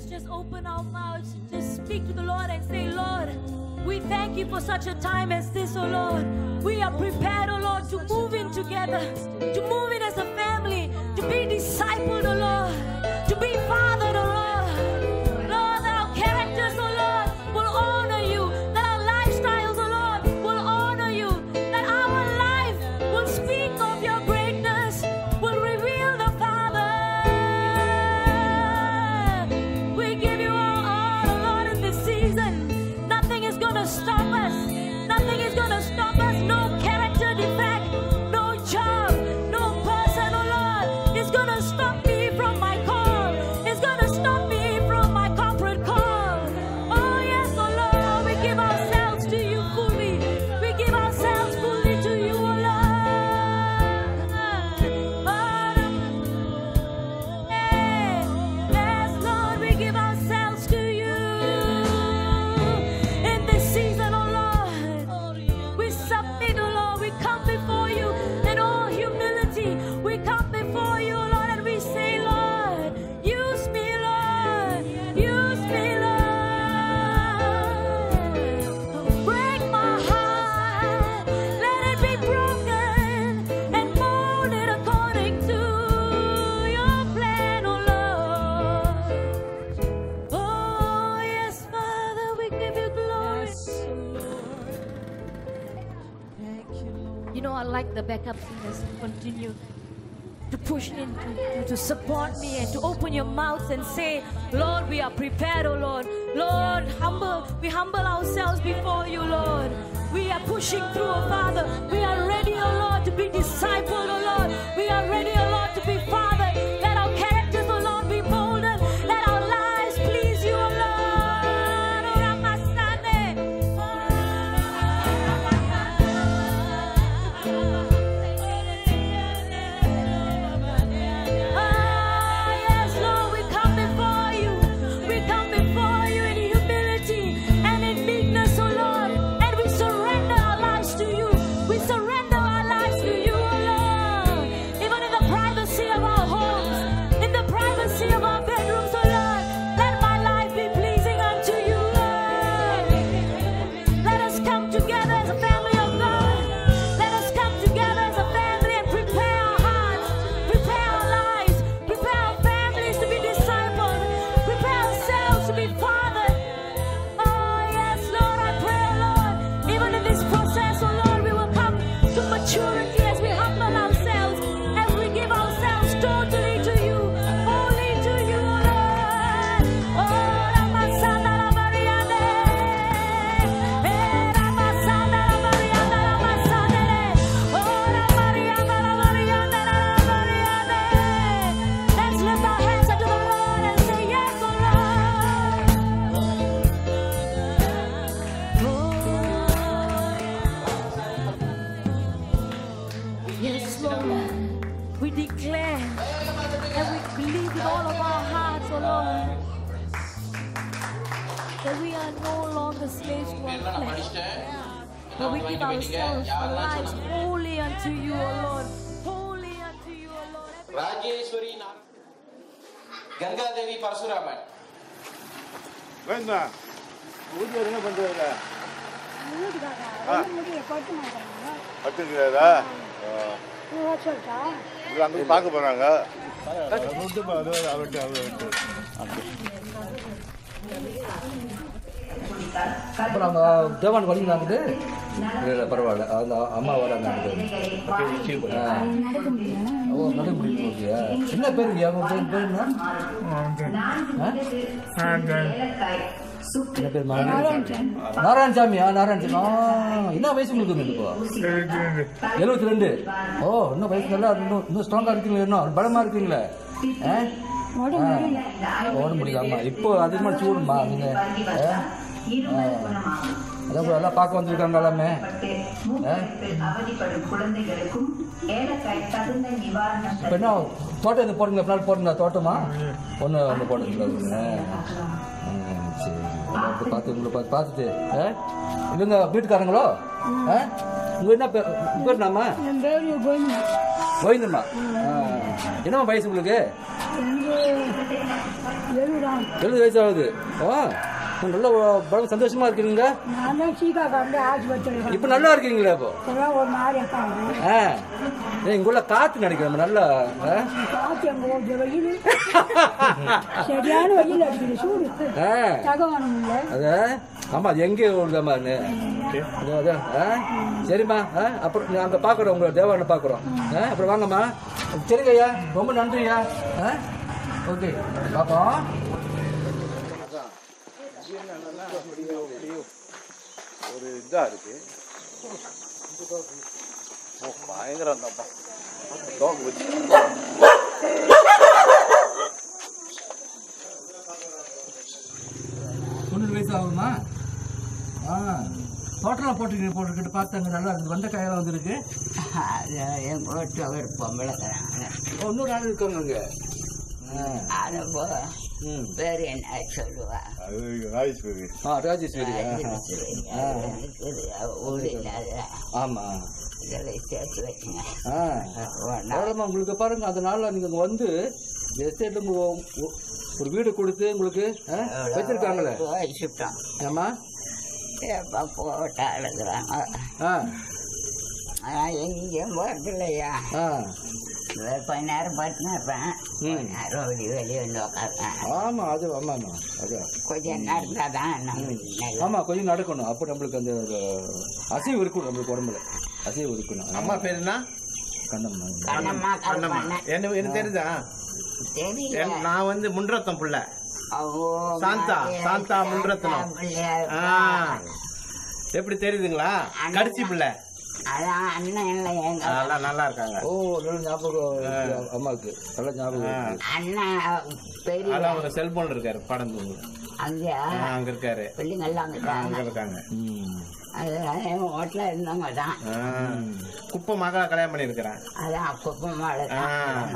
us just open our mouths, just speak to the Lord and say, Lord, we thank you for such a time as this, oh Lord. We are prepared, oh Lord, to move in together, to move in as a family, to be discipled, oh Lord, to be fathered, oh Lord. Lord, that our characters, oh Lord, will honor you, that our lifestyles, oh Lord, will honor you, that our life will speak of your greatness, will reveal the Father. We give you all honor, Lord, in this season. Nothing is going to stop us. Nothing is going to stop us. No character defect, no job, no person, oh Lord, is going to stop me from my call. It's going to stop me from my corporate call. Oh, yes, oh Lord, we give ourselves to you fully. We give ourselves fully to you, oh Lord. Yes, Lord, we give ourselves to you. In this season, oh Lord, we submit, oh Lord, we come before you in all humility. We come before you, oh Lord, and we say, Lord, use me, Lord, use me, Lord. Break my heart, let it be broken and molded according to your plan, oh Lord. Oh, yes, Father, we give you glory. You know, I like the backup singers to continue to push in to, to, to support me and to open your mouths and say, Lord, we are prepared, oh Lord. Lord, humble, we humble ourselves before you, Lord. We are pushing through, oh Father. We are ready, oh Lord, to be discipled, oh Lord. We are ready, oh Lord, to be fathered. Let our characters, oh Lord, be molded. Let our lives please you, oh Lord. Oh, Ramasane. Ah, yes, Lord, we come before you. We come before you in humility and in meekness, oh Lord. And we surrender our lives to you. We surrender our lives to you, oh Lord. Even in the privacy of our homes, in the privacy of our bedrooms, oh Lord. Let my life be pleasing unto you, Lord. Let us come together as a family of God. Let us come together as a family and prepare our hearts, prepare our lives, prepare our families to be discipled, prepare ourselves to be fathered. Oh, yes, Lord, I pray, Lord, even in this process, oh Lord, we will come to maturity as we humble ourselves, as we give ourselves totally to you, only to you, oh Lord. Oh, Ramasana Ramariane. Eh, Ramasana Ramariane, Ramasane. Oh, Ramariane, Ramariane, Ramariane. Let's lift our hands unto the Lord and say, Yes, oh Lord. Yes, Lord. We declare and we believe with all of our hearts, oh Lord, that we are no longer slaves to our flesh. But we give ourselves our lives wholly unto you, O Lord. Wholly unto you, O Lord. Every- Rajeswari நார- கங்காதேவி பரசுராமன் வேண்டாம் ஊழியர் என்ன பண்றதுல பட்டுங்கிறதா இது அங்க பார்க்க போறாங்க அப்புறம் அவங்க தேவான் வலிங்களாங்குது இல்லை இல்லை பரவாயில்ல அந்த அம்மா வராங்க ஓ நட முடியும் ஓகேயா என்ன பேருங்கய்யா உங்க பேர் பேர் என்ன ஆ? என்ன பேர் நாராயணசாமியா நாராயணசாமி ஆ என்ன வயசு உங்களுக்கு இப்போ எழுபத்தி ரெண்டு ஓ இன்னும் வயசு நல்லா இன்னும் இன்னும் ஸ்ட்ராங்காக இருக்கீங்களா இன்னும் பலமாக இருக்கீங்களே ஆ ஆ. ஓட முடியலாமா இப்போ அதிகமாக சூடுமா நீங்கள் அதான் bro, எல்லாம் பார்க்க வந்திருக்காங்க எல்லாமே ஆ? அவதிப்படும் குழந்தைகளுக்கும் ஏலக்காய் தகுந்த நிவாரணம் இப்போ என்ன தோட்டம் இது போடுங்க பின்னாடி போடுங்க தோட்டமா ஒன்று ஒன்று போடுங்க சரி வந்து பார்த்து உங்களை பார்த்து பார்த்துட்டு ஆ? இவங்க வீட்டுக்காரங்களோ ஆ உங்கள் என்ன பேர் உங்க பேர் நாம கோவிந்தம்மா ஆ. என்னம்மா வயசு உங்களுக்கு எழுபது வயசு ஆகுது ஆ நல்ல பழம் சந்தோஷமா இருக்கீங்க நான் தான் சீக்கா கண்டு ஆஸ்பத்திரி இப்போ நல்லா இருக்கீங்களா இப்போ இப்போதான் ஒரு மாதிரி இருக்காங்க ஆ ஏய், இங்குள்ள காத்து நினைக்கிறேன் நல்லா ஆ? காற்று அங்கே கொஞ்சம் வெயில் சரியான வெயில் அடிக்குது சூடு ஆ தகவனம் இல்லை அத ஆமா அது எங்கே உள்ளதாம்மா அதான் அதான் ஆ சரிம்மா ஆ அப்புறம் நான் அங்கே பார்க்குறோம் உங்களை தேவானை பார்க்குறோம் ஆ அப்புறம் வாங்கம்மா சரிங்க ஐயா ரொம்ப நன்றியா ஆ ஓகே பார்ப்போம் ஒரு இதா இருக்கு ஓ பயங்கரம் தான்ப்பா டாக் வச்சு தொண்ணூறு வயசு ஆகுமா ஆ தோட்டம்லாம் போட்டுக்கிட்டு போட்டுக்கிட்டு பார்த்தாங்க நல்லா இருக்கு வெண்டைக்காயெல்லாம் வந்துருக்கு என் வீட்டில் ஒரு பொம்பளை இருக்கிறாங்க ஓ, இன்னொரு ஆள் இருக்காங்க அங்கே ஆ அதை போ ம் பேர் என்ன சொல்லுவா அது ராஜேஸ்வரி ஆ ராஜேஸ்வரி ஆ ஊர் இல்லாத ஆமாம் இதெல்லாம் சேர்த்து வச்சுங்க ஆ தாராளமா உங்களுக்கு பாருங்க அதனால நீங்க இங்க வந்து எஸ்டேட் ஒரு வீடு கொடுத்து உங்களுக்கு ஆ, வச்சிருக்காங்களே வச்சுட்டோம் ஏமா எப்போ போட்டா எழுதுறாங்க ஆ ஆனால் எங்கேயும் போகிறது இல்லையா ஆ கொஞ்ச நேரம் பார்த்துன்னு இருப்பேன் கொஞ்ச நேரம் வெளியே வெளியே வந்து உட்காருவேன் ஆமா அது ஆமா ஆமா அது கொஞ்சம் நடந்தா தான் நம்ம நல்லா ஆமா கொஞ்சம் நடக்கணும் அப்போ நம்மளுக்கு அந்த ஒரு அசைவு இருக்கணும் நம்மளுக்கு உடம்புல அசைவு இருக்கணும் அம்மா பேர் என்ன கண்ணம்மா கண்ணம்மா அண்ணம்மா கண்ணம்மா என்ன எனக்கு தெரியுதா தெரியல என்- நான் வந்து முன்ரத்தம் புள்ள அவோ சாந்தா, மாதிரியா சாந்தா முன்ரத்னம். பிள்ளையா ஆ. இருப்பா. எப்படி தெரியுதுங்களா கடிச்சி பிள்ளை அதான் அண்ணன் இல்லை எங்க நல்லா நல்லா இருக்காங்க ஓ நல்ல ஞாபகம் இருக்கு அம்மாவுக்கு நல்ல ஞாபகம் இருக்கு அண்ணன் பெரிய அதான் ஒரு செல்போன் இருக்காரு படம் அங்கேயா அங்க இருக்காரு பிள்ளைங்கள்லாம் அங்கே ஆ, அங்க இருக்காங்க இருக்காங்க ம் அது என் வீட்டில் இருந்தவங்க தான் ஆ. குப்பை மகளை கல்யாணம் பண்ணியிருக்கிறேன் அதான் குப்பை மாலை ஆ.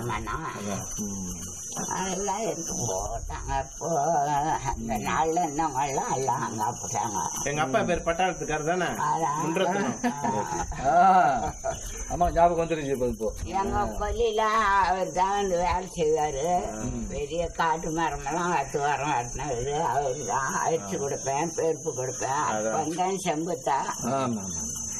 தான் அதெல்லாம் எடுத்து போட்டாங்க இப்போ அந்த நாளில் இருந்தவங்கெல்லாம் எல்லாம் அங்கே போட்டாங்க எங்க அப்பா பேர் பட்டாளத்துக்காரு தானே அதான். முன்ரத்தனம் ஆ ஆமா ஞாபகம் வந்துருச்சு இப்போ இப்போ எங்க பள்ளியில அவர் தான் வந்து வேலை செய்வாரு பெரிய காட்டு மரமெல்லாம் அத்து மரம் வெட்டினது அவர் தான் அடிச்சு கொடுப்பேன் பெருப்பு கொடுப்பேன் அப்போ தான் செம்புத்தா ஆமா ஆமா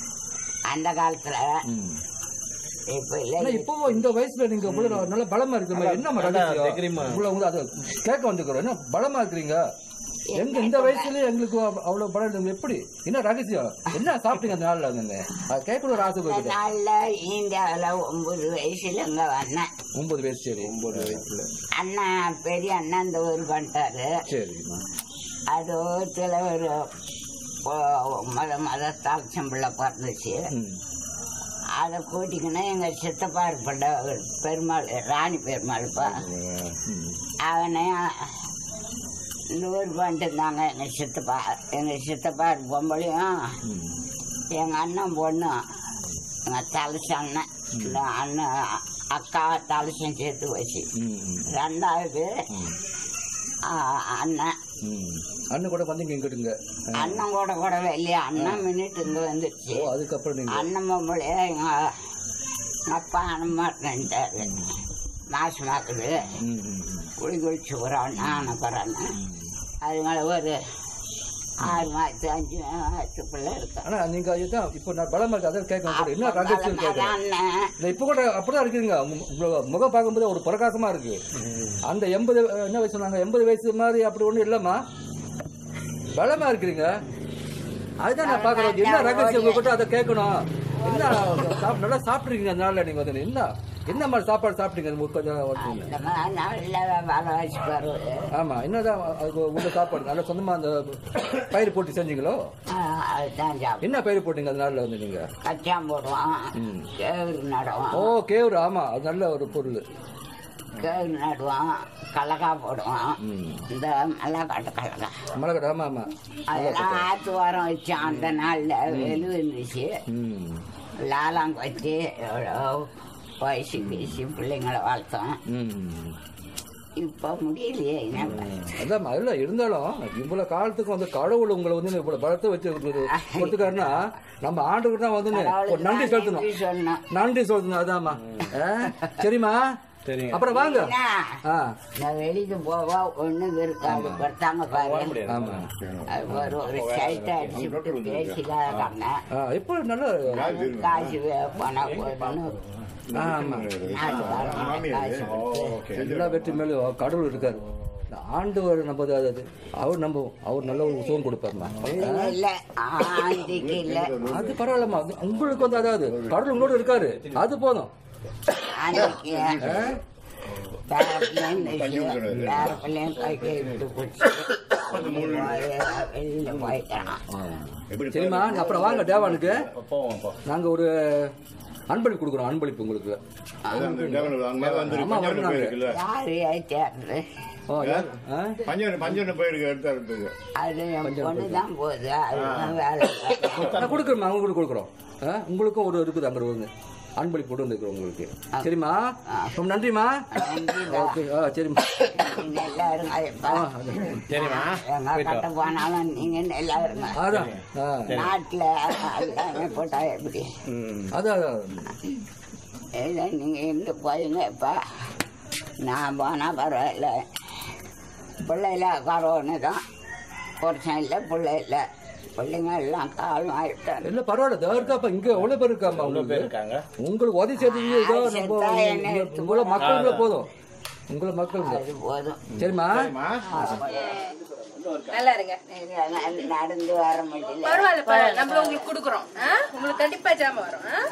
அந்த காலத்துல ம் இப்ப இல்ல ஆனா இப்போ இந்த வயசுல நீங்க இவ்வளவு நல்ல பலமா இருக்கிற என்ன நல்லா ரகசியம் தைரியமா. உங்களை வந்து அதை கேட்க வந்துக்கிறோம் என்ன பலமா இருக்கிறீங்க எங்க இந்த வயசுலயே எங்களுக்கு அவ்- அவ்வளவு பலம் இருக்கு. எப்படி என்ன ரகசியம் என்ன சாப்பிட்டீங்க அந்த நாள்ல நீங்க அது கேட்கணும் ஒரு ஆசை இந்த போயிட்டு நாள்ல இந்தியாவுல ஒன்பது வயசுல இங்க வந்தேன் ஒன்பது வயசு சரி ஒன்பது வயசுல அண்ணன் பெரிய அண்ணன் இந்த ஊர் பண்ணிட்டாரு சரிம்மா அது ஒருத்துல ஒரு ஒ- மத மத தாழ்ச்சம்பிள்ளை பிறந்துச்சு ம் அதை கூட்டிக்கினா எங்க சித்தப்பா இருப்பட்ட பெருமாள் ராணி பெருமாள்ப்பா ம் அவனை நூறு பண்ணிட்டு இருந்தாங்க எங்கள் சித்தப்பா எங்கள் சித்தப்பா பொம்பளையும் ம் எங்கள் அண்ணன் பொண்ணும் எங்கள் தலசு அண்ணன் இந்த அண்ணன் அக்கா தலசம் சேர்த்து வச்சு ம் ம் ரெண்டாவது ஆ, அண்ணன் ம் அண்ணன் கூட வந்தீங்க எங்கிட்டுங்க அண்ணன் கூட கூட வெளியே அண்ணன் மின்னிட்டு இங்கே வந்துருச்சு ஓ அதுக்கப்புறம் நீங்க அண்ணன் பொம்பளையே எங்கள் அப்பா அனுமாட்டாரு மாசமாக்குது ம் ம் ம் குளி குளிச்சு போகிறான் அனுப்புறான்னு அதனால ஒரு ஆறு மாதத்து அஞ்சு மாதத்து பிள்ளை இருக்கு ஆனா நீங்க இதுதான் இப்போ நான் பலமா இருக்கு அதான் கேட்க கூட என்ன ரகசியம் கேட்கறேன் அண்ணன் இல்ல, இப்ப கூட அப்படிதான் இருக்கீங்க உங்க- உங்க முகம் பார்க்கும்போது ஒரு பிரகாசமா இருக்கு அந்த எண்பது என்ன வயசு சொன்னாங்க எண்பது வயசு மாதிரி அப்படி ஒண்ணும் இல்லம்மா பலமா இருக்கிறீங்க அதுதான் நான் பாக்குறேன் என்ன ரகசியம் உங்ககிட்ட அதை கேட்கணும் என்ன சாப்~ நல்லா சாப்பிட்றீங்க அதனால நீங்க வந்து என்ன என்ன மாதிரி சாப்பாடு சாப்பிட்டீங்க இந்த முப்பது வருஷம் இந்த மாதிரி நல்ல வேலை வச்சு வருவது ஆமா என்னதான் அதுக்கு உள்ள சாப்பாடு நல்லா சொந்தமா அந்த பயிர் போட்டு செஞ்சீங்களோ அதுதான் சாப்பிடும் என்ன பயிர் போட்டீங்க அதனால வந்து நீங்க கச்சான் போடுவான் ம். கேவுரு நடுவான் ஓ கேவுரு ஆமா அது நல்ல ஒரு பொருள் கேவுரு நடுவான் கடலக்கா போடுவான் ம் இந்த மல்லாக்காட்டு கடலக்கா மிளகாடு ஆமா ஆமா அதெல்லாம் ஆத்து வாரம் வச்சோம் அந்த நாளில் வெளு இருந்துச்சு ம் லாலாங்க வச்சு எவ்வளோ வயசு பேசி பிள்ளைங்களை வளர்த்தோம் ம் இப்போ முடியலையே என்ன பண்ண? அதான் அதுல இருந்தாலும் இவ்வளவு காலத்துக்கு வந்து கடவுள் உங்களை வந்து இவ்வளவு பலத்தை வச்சு கொடுத்துக்காருன்னா நம்ம ஆண்டுக்கு தான் வந்து ஒரு நன்றி செலுத்தணும் நன்றி சொல்லணும் நன்றி செலுத்தணும் அதாம்மா ஆ? சரிம்மா சரிங்க அப்புறம் வாங்க என்ன? ஆ நான் வெளிக்கு போவா ஒண்ணும் இருக்காது படுத்தாங்க பாரு ஆமா அது ஒரு ஒரு சைட்டை அடிச்சுட்டு பேசிக்காங்க ஆ இப்போ நல்ல காசு வே- பணம் போடணும் ஆமா நாட்டுக்காரங்க காசு கொடுத்து எல்லா வெற்றி மேலும் கடவுள் இருக்காரு இந்த ஆண்டவர் நம்பது அது அவர் நம்புவோம் அவர் நல்ல ஒரு சுகம் கொடுப்பாருமா பிள்ளைங்க இல்ல ஆண்டிக்கு இல்ல அது பரவாயில்லம்மா அது உங்களுக்கு வந்து அதாவது கடவுள் உங்களோட இருக்காரு அது போதும் ஆண்டிக்கு பேரப்பிள்ளையும் பேரப்பிள்ளையும் கை கை விட்டு பிடிச்சி வெளியில போயிட்டான் சரிம்மா நீ அப்புறம் வாங்க தேவானுக்கு போவோம் போ நாங்க ஒரு அன்பளிப்பு கொடுக்குறோம் அன்பளிப்பு உங்களுக்கு அங்க வந்து அம்மா வரணும் போயிருக்குல்ல யாரு ஆயிட்டாரு ஓ யார் ஆ? பஞ்சன் பஞ்சன் போயிருக்கு எடுத்து எடுத்துக்கு அது என் பொண்ணு தான் போகுது அதுதான் வேலை நான் கொடுக்குறேம்மா உங்களுக்கு கொடுக்குறோம் ஆ, உங்களுக்கும் ஒரு இருக்குது அங்கே ஒரு அன்பளிப்பு கொண்டு வந்துருக்குறோம் உங்களுக்கு சரிம்மா ரொம்ப நன்றிம்மா நன்றிடா. ஓகே ஆ சரிம்மா நீங்க எல்லாரும் ஆ இருங்க. அது- சரிம்மா எங்க கட்ட போனாலும் நீங்க நல்லா இருங்க அதான் ஆ நாட்டுல எல்லாமே போட்டா எப்படி அதான் அதான் இல்லை நீங்க இருந்து போயுங்க இப்ப நான் போனா பரவாயில்ல பிள்ளைல கரோன்னு தான் புருஷன் இல்லை பிள்ளை இல்லை பிள்ளைங்க எல்லாம் காலம் ஆயிட்டாங்க இல்ல பரவாயில்ல இதோ இருக்காப்பா இங்க எவ்வளவு பேர் இருக்காம்மா பேர் உங்களுக்கு இருக்காங்க உங்களுக்கு உதவி செய்யறதுக்கு இதோ ஆ, நம்ம செத்தா என்ன எடுத்து உங்களை மக்களுங்க போதும் உங்களை மக்களுங்க அது போதும் சரிம்மா சரிம்மா நல்லா இருங்க நீங்க ந- நடந்து வர முடியல பரவாயில்ல பரவாயில்ல நம்ம உங்களுக்கு கொடுக்குறோம் ஆ? உங்களுக்கு கண்டிப்பா ஜாம வரும் ஆ?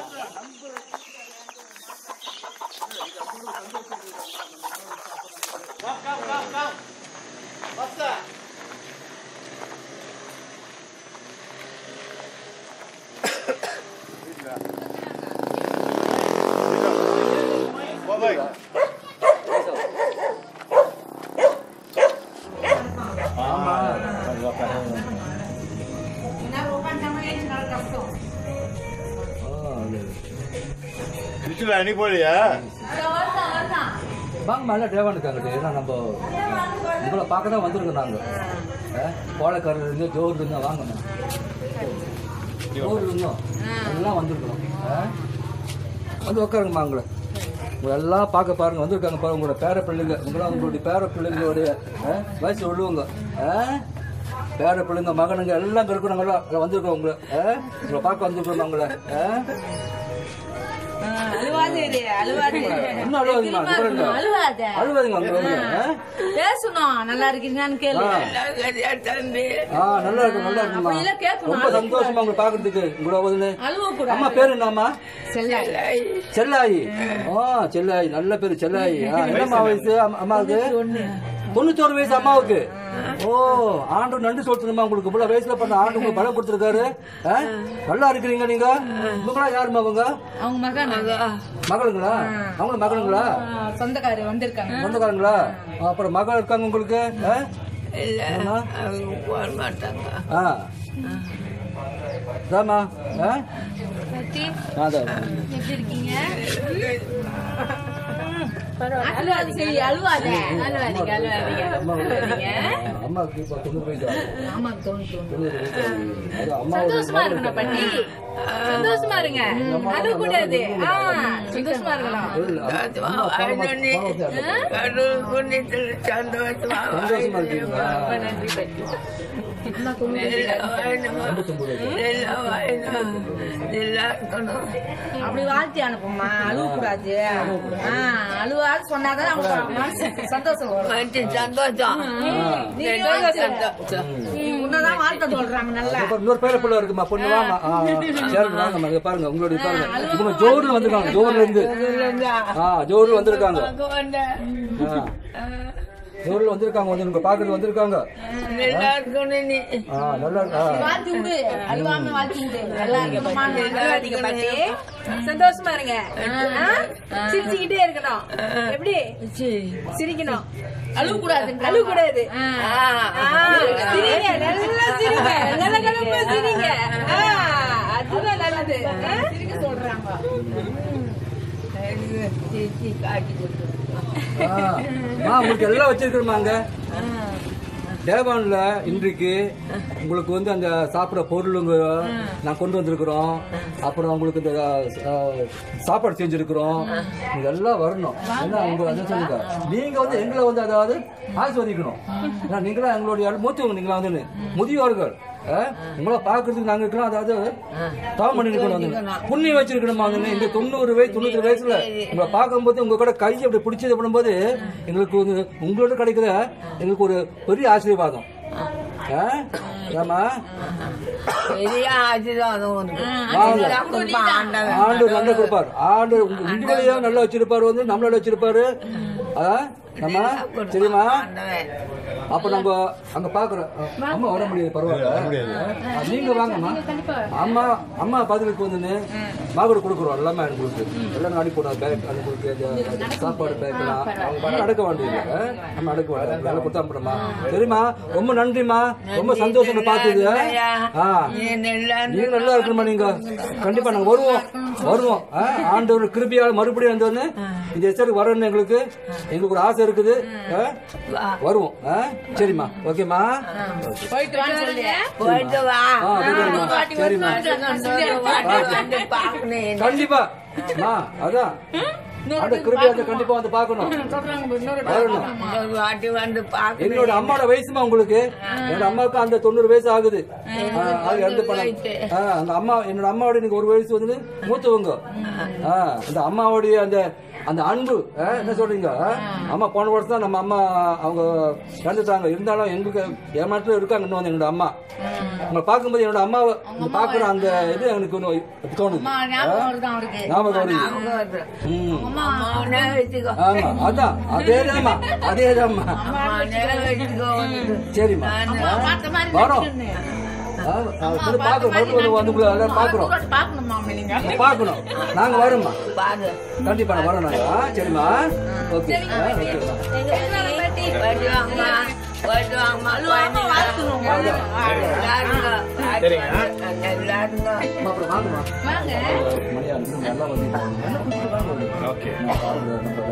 போய் ஆமா ஆ, அது. திருச்சியில் அணி போலியா வாங்க மேல தேவான் இருக்காங்க ஏன்னா நம்ம உங்களை பார்க்க தான் வந்திருக்கோம் நாங்க கோலக்காரர் இருந்து ஜோர் இருந்தா வாங்கம்மா ஜோர் இருந்தோம் எல்லாம் வந்திருக்கிறோம் ஆ? வந்து உட்காருங்கம்மா உங்களை உங்களை எல்லாம் பார்க்க பாருங்க வந்திருக்காங்க பாருங்க உங்களோட பேர பிள்ளைங்க உங்களாம் உங்களுடைய பேர பிள்ளைங்களுடைய ஆ, வயசு உள்ளவங்க ஆ? பேர பிள்ளைங்க மகனுங்க எல்லாம் இங்க இருக்கிறவங்க எல்லாம் வந்திருக்கோம் உங்களை ஆ? உங்களை பார்க்க வந்திருக்கிறோம் உங்களை ஆ? அழுவாதே இரு, அழுவாதே இரு. இன்னும் அழுவாதீங்கம்மா இங்க பாருங்க அழுவாத அழுவாதீங்க அங்க வந்து ஆ? பேசணும் நல்லா இருக்கீங்கன்னு கேளு ஆ. ஆ நல்லா இருக்கும் நல்லா இருக்குமா அப்படி எல்லாம் கேட்கணும். ரொம்ப சந்தோஷமா உங்களை பாக்குறதுக்கு உங்களோட வந்து அழுவ கூடாது அம்மா பேரு என்னம்மா செல்லாய் செல்லாயி ஆ செல்லாயி நல்ல பேரு செல்லாயி ஆ, என்னம்மா வயசு அம்மா- அம்மாவுக்கு தொண்ணூத்தோரு வயசு அம்மாவுக்கு ஓ ஆண்டு நன்றி சொல்லுமா உங்களுக்கு இவ்வளவு வயசுல பண்ண ஆண்டு உங்களுக்கு பலம் கொடுத்துருக்காரு ஆ? நல்லா இருக்கிறீங்க நீங்க இவங்களா யாருமா அவங்க அவங்க மகன் மகளுங்களா அவங்க மகளுங்களா சொந்தக்காரர் வந்திருக்காங்க சொந்தக்காரங்களா அப்புறம் மகள் இருக்காங்க உங்களுக்கு ஆ? என்னம்மா? ஆ அதாம்மா ஆ அதான் எப்படி இருக்கீங்க அழுவாதீங்க சரி, அழுவாத அழுவாதீங்க அழுவாதீங்க அழுவாதீங்க அம்மாவுக்கு இப்போ தொண்ணூறு வயசு ஆகுது. ஆமா தோணும் தோணும் தொண்ணூறு வயசு ஆகுது. அது அம்மா ஒரு சந்தோஷமா மகள் இருக்கணும் இருக்காங்க. பாட்டி சந்தோஷமா இருங்க அழுவ கூடாது ஆ, சந்தோஷமா இருக்கலாம் இல்ல, அம்மா பாவமா- பாவத்தை அடக்கு. சந்தோஷமா இருக்கீங்களா ரொம்ப நன்றி பாட்டி அம்மா தொண்ணூத்தஞ்சு ஐம்பத்தொன்பது வயசு. அப்படி வாழ்த்தி அனுப்புமா அழுவ கூடாது ஆ, அழுவாது சொன்னாதான் அவங்க மனசுக்கு சந்தோஷம் வரும் சந்தோஷம் நீ உன்னதான் வாழ்த்த சொல்றாங்க நல்லா அப்புறம் இன்னொரு பேர பிள்ளை இருக்குமா பொண்ணு வாமா ஆ, சரி வாங்கம்மா இங்க பாருங்க உங்களுடைய பாருங்க இவங்க ஜோர்ல வந்திருக்காங்க ஜோர்ல இருந்து ஆ ஜோர்ல வந்திருக்காங்க ஆ. ஜோர்ல வந்திருக்காங்க வந்து உங்க பாக்குறது வந்திருக்காங்க ஆ நல்லா ஆ. வாழ்த்தி விடு அழுவாம வாழ்த்தி விடு நல்லா இருக்கணுமா அழுவாதீங்க பாட்டி சந்தோஷமா இருங்க ஆ? சிரிச்சுக்கிட்டே இருக்கணும் எப்படி சிரிக்கணும் அழுவ கூடாது அழுவ கூடாது சிரிங்க நல்லா சிரிங்க நல்ல கலப்பா சிரிங்க ஆ, அதுதான் நல்லது ஆ? சிரிக்க சொல்றாங்க ஆ. அம்மா, உங்களுக்கு எல்லாம் வச்சிருக்கிறோமாங்க டேவான்ல இன்றைக்கு உங்களுக்கு வந்து அந்த சாப்பிட்ற பொருளுங்க நான் கொண்டு வந்திருக்கிறோம் அப்புறம் உங்களுக்கு இந்த அஹ், சாப்பாடு செஞ்சிருக்கிறோம் இதெல்லாம் வரணும் ஏன்னா உங்க அதை சொல்லுங்க நீங்க வந்து எங்களை வந்து அதாவது ஆஸ்வதிக்கணும் ஏன்னா நீங்களா எங்களுடைய மூத்தவங்க நீங்களா வந்து முதியோர்கள் அஹ், உங்களை பார்க்கறதுக்கு நாங்க இருக்கிறோம் அதாவது தவம் பண்ணி இருக்கணும் வந்து புண்ணியம் வச்சிருக்கணுமா வந்து இங்க தொண்ணூறு வயசு தொண்ணூறு வயசுல உங்களை பார்க்கும்போது உங்க கூட கை அப்படி பிடிச்சது பண்ணும்போது எங்களுக்கு வந்து உங்களோட கிடைக்கிற எங்களுக்கு ஒரு பெரிய ஆசீர்வாதம் அஹ், ஏம்மா பெரிய ஆசீர்வாதம் உனக்கு வாங்க. இதெல்லாம் கொடுப்பான் ஆண்டவன். ஆண்டு நல்லா கொடுப்பார் ஆண்டு உங்க இந்து வழியா நல்லா வச்சிருப்பாரு வந்து நம்மளோட வச்சிருப்பாரு ஆ? நம்ம தெரியுமா ஆண்டவன். அப்ப நம்ம அங்க பாக்குறோம் அம்மா வர முடியாது பரவாயில்ல ஆ, நீங்க வாங்கம்மா அம்மா அம்மா பதிலுக்கு வந்து மாகூட கொடுக்குறோம் எல்லாமே உங்களுக்கு எல்லாம் அடி போடுறோம் பேக் அது உங்களுக்கு இந்த சாப்பாடு பேக்கலாம் அவங்க அடக்க வேண்டியது ஆ? நம்ம அடக்க வேண்டியது வேலை கொடுத்தா அப்புறமா சரிம்மா ரொம்ப நன்றிம்மா ரொம்ப சந்தோஷம் பார்த்தது ஆ நீ நல்லா நீங்க நல்லா இருக்கணுமா நீங்க கண்டிப்பா நாங்க வருவோம் வருவோம் ஆ? ஆண்டவர் கிருபியால் மறுபடியும் வந்து வந்து இந்த எச்சருக்கு வரணும் எங்களுக்கு எங்களுக்கு ஒரு ஆசை இருக்குது ஆ? வருவோம் ஆ? சரிம்மா ஓகேம்மா போயிட்டு வான்னு சொல்லுங்க போயிட்டு வா ஆ, போயிட்டு வாம்மா. சரிம்மா வாட்டி வந்து பார்க்கணும் கண்டிப்பா அம்மா, அதான் அந்த கிருபியா வந்து கண்டிப்பா வந்து பார்க்கணும் வரணும் இன்னொரு வாட்டி வந்து பார்க்கணும் என்னோட அம்மாவோட வயசுமா உங்களுக்கு என்னோட அம்மாவுக்கு அந்த தொண்ணூறு வயசு ஆகுது ஆ, அது இறந்து போனாங்க. ஆ, அந்த அம்மா என்னோட அம்மாவோட எனக்கு ஒரு வயசு வந்து மூத்தவங்க ஆ, அந்த அம்மாவுடைய அந்த அந்த அன்பு ஆ, என்ன சொல்றீங்க ஆ? அம்மா போன வருஷம் தான் நம்ம அம்மா அவங்க இறந்துட்டாங்க இருந்தாலும் எங்களுக்கு ஏமாற்றம் இருக்காங்க இன்னும் வந்து என்னோட அம்மா உங்களை பார்க்கும்போது என்னோட அம்மாவை பாக்குற அந்த இது எனக்கு இன்னும் தோணுது ஆ? ஞாபகம் வருது ம். அம்மாவனே வச்சுக்கோ ஆமா அதான் அதேதாம்மா அதேதாம்மா அம்மாவனே வச்சுக்கோ உனக்கு. சரிம்மா வரோம் ஆ, ஆ, வந்து பார்க்கணும் மறுபடியும் வந்து வந்து உங்களை எல்லாம் பார்க்குறோம் பாக்கணுமா நீங்க பார்க்கணும் நாங்க வரோம்மா பாரு கண்டிப்பா நான் வரோம் நாங்க ஆ, சரிம்மா ஓகே ஆ, ஓகேம்மா போயிட்டு வாங்கம்மா போயிட்டு வாங்கம்மா குழந்தைங்க. எல்லாருங்க. எல்லாருங்க அம்மா, அப்புறம் வாங்கம்மா மணியா நல்லா வந்து ஓகே நம்ம